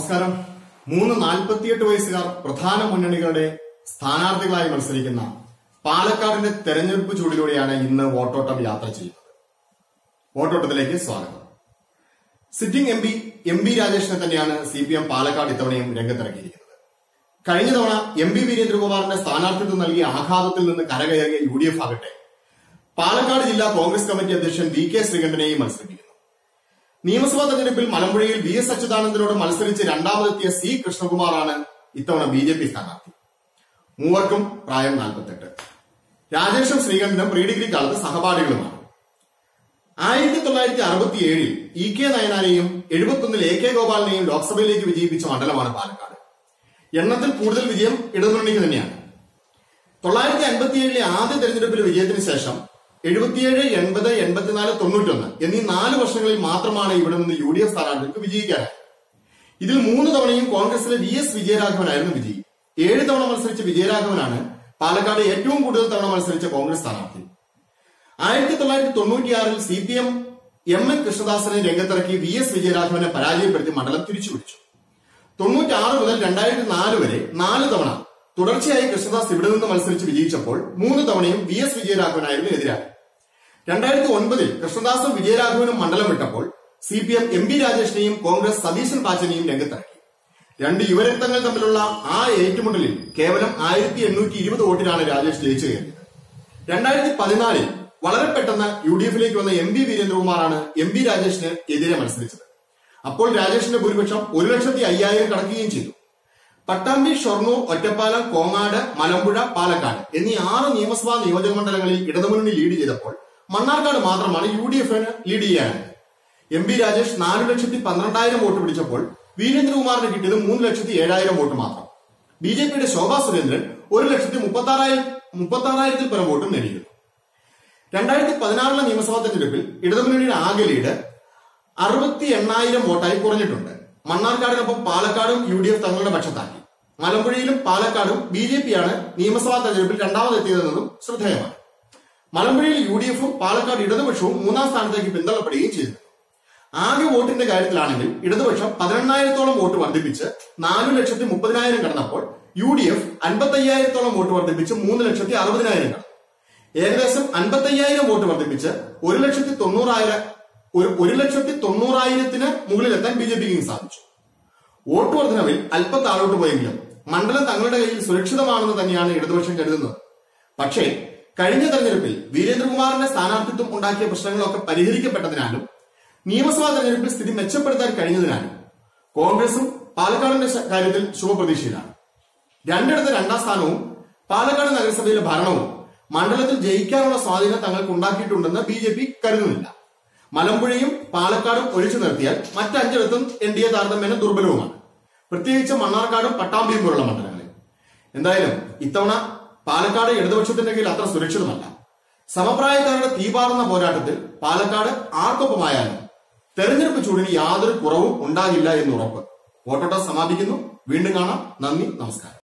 നമസ്കാരം മൂന്ന് നാൽപ്പത്തിയെട്ട് വയസ്സുകാർ പ്രധാന മുന്നണികളുടെ സ്ഥാനാർത്ഥികളായി മത്സരിക്കുന്ന പാലക്കാടിന്റെ തെരഞ്ഞെടുപ്പ് ചൂടിലൂടെയാണ് ഇന്ന് വോട്ടോട്ടം യാത്ര ചെയ്യുന്നത് വോട്ടോട്ടത്തിലേക്ക് സ്വാഗതം sitting M P M B രാജേഷിനെ തന്നെയാണ് സി പി എം പാലക്കാട് ഇത്തവണയും രംഗത്തിറക്കിയിരിക്കുന്നത് കഴിഞ്ഞ തവണ എം പി വീരേന്ദ്രകുമാറിന്റെ സ്ഥാനാർത്ഥിത്വം നൽകിയ ആഘാതത്തിൽ നിന്ന് കരകയറിയ യു ഡി എഫ് ആകട്ടെ പാലക്കാട് ജില്ലാ കോൺഗ്രസ് കമ്മിറ്റി അധ്യക്ഷൻ വി കെ ശ്രീകണ്ഠനെയും മത്സരിപ്പിക്കുന്നു നിയമസഭാ തെരഞ്ഞെടുപ്പിൽ മലമ്പുഴയിൽ വി എസ് അച്യുതാനന്ദനോട് മത്സരിച്ച് രണ്ടാമതെത്തിയ സി കൃഷ്ണകുമാറാണ് ഇത്തവണ ബി ജെ പി സ്ഥാനാർത്ഥി മൂവർക്കും പ്രായം നാൽപ്പത്തെട്ട് രാജേഷും ശ്രീകണ്ഠനും പ്രീ ഡിഗ്രി കാലത്ത് സഹപാഠികളുമാണ് ആയിരത്തി തൊള്ളായിരത്തി അറുപത്തിയേഴിൽ ഇ കെ നയനാരെയും എഴുപത്തൊന്നിൽ എ കെ ഗോപാലിനെയും ലോക്സഭയിലേക്ക് വിജയിപ്പിച്ച മണ്ഡലമാണ് പാലക്കാട് എണ്ണത്തിൽ കൂടുതൽ വിജയം ഇടതുമുന്നണിക്ക് തന്നെയാണ് തൊള്ളായിരത്തി അൻപത്തിയേഴിലെ ആദ്യ തെരഞ്ഞെടുപ്പിലെ വിജയത്തിന് ശേഷം എഴുപത്തിയേഴ് എൺപത് എൺപത്തിനാല് തൊണ്ണൂറ്റൊന്ന് എന്നീ നാല് വർഷങ്ങളിൽ മാത്രമാണ് ഇവിടെ നിന്ന് യു ഡി എഫ് സ്ഥാനാർത്ഥികൾക്ക് വിജയിക്കാനായത് ഇതിൽ മൂന്ന് തവണയും കോൺഗ്രസിലെ വി എസ് വിജയരാഘവനായിരുന്നു വിജയി ഏഴ് തവണ മത്സരിച്ച വിജയരാഘവനാണ് പാലക്കാട് ഏറ്റവും കൂടുതൽ തവണ മത്സരിച്ച കോൺഗ്രസ് സ്ഥാനാർത്ഥി ആയിരത്തി തൊള്ളായിരത്തി തൊണ്ണൂറ്റിയാറിൽ C P M M N കൃഷ്ണദാസനെ രംഗത്തിറക്കി വി എസ് വിജയരാഘവനെ പരാജയപ്പെടുത്തി മണ്ഡലം തിരിച്ചുപിടിച്ചു തൊണ്ണൂറ്റാറ് മുതൽ രണ്ടായിരത്തി നാല് വരെ നാല് തവണ തുടർച്ചയായി കൃഷ്ണദാസ് ഇവിടെ നിന്ന് മത്സരിച്ച് വിജയിച്ചപ്പോൾ മൂന്ന് തവണയും വി എസ് വിജയരാഘവനായിരുന്നു എതിരാളി രണ്ടായിരത്തി ഒൻപതിൽ കൃഷ്ണദാസും വിജയരാഘവനും മണ്ഡലം വിട്ടപ്പോൾ C P M M P രാജേഷിനെയും കോൺഗ്രസ് സതീശൻ പാച്ചനെയും രംഗത്തിറക്കി രണ്ട് യുവരക്തങ്ങൾ തമ്മിലുള്ള ആ ഏറ്റുമുട്ടലിൽ കേവലം ആയിരത്തി എണ്ണൂറ്റി ഇരുപത് വോട്ടിനാണ് രാജേഷ് ജയിച്ചു കയറിയത് രണ്ടായിരത്തി പതിനാലിൽ വളരെ പെട്ടെന്ന് യു ഡി എഫിലേക്ക് വന്ന എം പി വീരേന്ദ്രകുമാറാണ് എം പി രാജേഷിന് എതിരെ മത്സരിച്ചത് അപ്പോൾ രാജേഷിന്റെ ഭൂരിപക്ഷം ഒരു ലക്ഷത്തി അയ്യായിരം കടക്കുകയും ചെയ്തു പട്ടാമ്പി ഷൊർണൂർ ഒറ്റപ്പാലം കോങ്ങാട് മലമ്പുഴ പാലക്കാട് എന്നീ ആറ് നിയമസഭാ നിയോജക മണ്ഡലങ്ങളിൽ ഇടതുമുന്നണി ലീഡ് ചെയ്തപ്പോൾ മണ്ണാർക്കാട് മാത്രമാണ് യു ഡി എഫിന് ലീഡ് ചെയ്യാനായത് എം പി രാജേഷ് നാല് ലക്ഷത്തി പന്ത്രണ്ടായിരം വോട്ട് പിടിച്ചപ്പോൾ വീരേന്ദ്രകുമാറിന് കിട്ടിയത് മൂന്ന് ലക്ഷത്തി ഏഴായിരം വോട്ട് മാത്രം ബി ജെ പിയുടെ ശോഭാ സുരേന്ദ്രൻ ഒരു ലക്ഷത്തി മുപ്പത്തി ആറായിരം മുപ്പത്തി ആറായിരത്തിൽ പരം വോട്ടും നേടിയിരുന്നു രണ്ടായിരത്തി പതിനാറിലെ നിയമസഭാ തെരഞ്ഞെടുപ്പിൽ ഇടതുമുന്നണിയുടെ ആകെ ലീഡ് അറുപത്തി എണ്ണായിരം വോട്ടായി കുറഞ്ഞിട്ടുണ്ട് മണ്ണാർക്കാടിനൊപ്പം പാലക്കാടും യു ഡി എഫ് തങ്ങളുടെ പക്ഷത്താക്കി മലമ്പുഴയിലും പാലക്കാടും ബി ജെ പിയാണ് നിയമസഭാ തെരഞ്ഞെടുപ്പിൽ രണ്ടാമതെത്തിയതെന്നതും ശ്രദ്ധേയമാണ് മലമ്പുഴയിൽ യു ഡി എഫും പാലക്കാട് ഇടതുപക്ഷവും മൂന്നാം സ്ഥാനത്തേക്ക് പിന്തള്ളപ്പെടുകയും ചെയ്തിരുന്നു ആകെ വോട്ടിന്റെ കാര്യത്തിലാണെങ്കിൽ ഇടതുപക്ഷം പതിനെണ്ണായിരത്തോളം വോട്ട് വർദ്ധിപ്പിച്ച് നാലു ലക്ഷത്തി മുപ്പതിനായിരം കടന്നപ്പോൾ യു ഡി എഫ് അൻപത്തയ്യായിരത്തോളം വോട്ട് വർദ്ധിപ്പിച്ച് മൂന്ന് ലക്ഷത്തി അറുപതിനായിരം കടന്നു ഏകദേശം അൻപത്തയ്യായിരം വോട്ട് വർദ്ധിപ്പിച്ച് ഒരു ലക്ഷത്തി തൊണ്ണൂറായിരം ഒരു ഒരു ലക്ഷത്തി തൊണ്ണൂറായിരത്തിന് മുകളിലെത്താൻ ബി ജെ പിക്ക് സാധിച്ചു വോട്ട് വർധനവിൽ അല്പം താഴോട്ട് പോയെങ്കിലും മണ്ഡലം തങ്ങളുടെ കയ്യിൽ സുരക്ഷിതമാണെന്ന് തന്നെയാണ് ഇടതുപക്ഷം കരുതുന്നത് പക്ഷേ കഴിഞ്ഞ തെരഞ്ഞെടുപ്പിൽ വീരേന്ദ്രകുമാറിന്റെ സ്ഥാനാർത്ഥിത്വം ഉണ്ടാക്കിയ പ്രശ്നങ്ങളൊക്കെ പരിഹരിക്കപ്പെട്ടതിനാലും നിയമസഭാ തെരഞ്ഞെടുപ്പിൽ സ്ഥിതി മെച്ചപ്പെടുത്താൻ കഴിഞ്ഞതിനാലും കോൺഗ്രസും പാലക്കാടിന്റെ ശ- കാര്യത്തിൽ ശുഭപ്രതീക്ഷയിലാണ് രണ്ടിടത്ത് രണ്ടാം സ്ഥാനവും പാലക്കാട് നഗരസഭയിലെ ഭരണവും മണ്ഡലത്തിൽ ജയിക്കാനുള്ള സ്വാധീനം തങ്ങൾക്ക് ഉണ്ടാക്കിയിട്ടുണ്ടെന്ന് ബി ജെ പി കരുതുന്നില്ല മലമ്പുഴയും പാലക്കാടും ഒഴിച്ചു നിർത്തിയാൽ മറ്റഞ്ചിടത്തും എൻ ഡി എ താരതമ്യേന ദുർബലവുമാണ് പ്രത്യേകിച്ച് മണ്ണാർക്കാടും പട്ടാമ്പിയും പോലുള്ള മണ്ഡലങ്ങളിൽ എന്തായാലും ഇത്തവണ പാലക്കാട് ഇടതുപക്ഷത്തിന്റെ കീഴിൽ അത്ര സുരക്ഷിതമല്ല സമപ്രായക്കാരുടെ തീപാറുന്ന പോരാട്ടത്തിൽ പാലക്കാട് ആർക്കൊപ്പമായാലും തെരഞ്ഞെടുപ്പ് ചൂടിന് യാതൊരു കുറവും ഉണ്ടാകില്ല എന്ന് ഉറപ്പ് വോട്ടോട്ടം സമാപിക്കുന്നു വീണ്ടും കാണാം നന്ദി നമസ്കാരം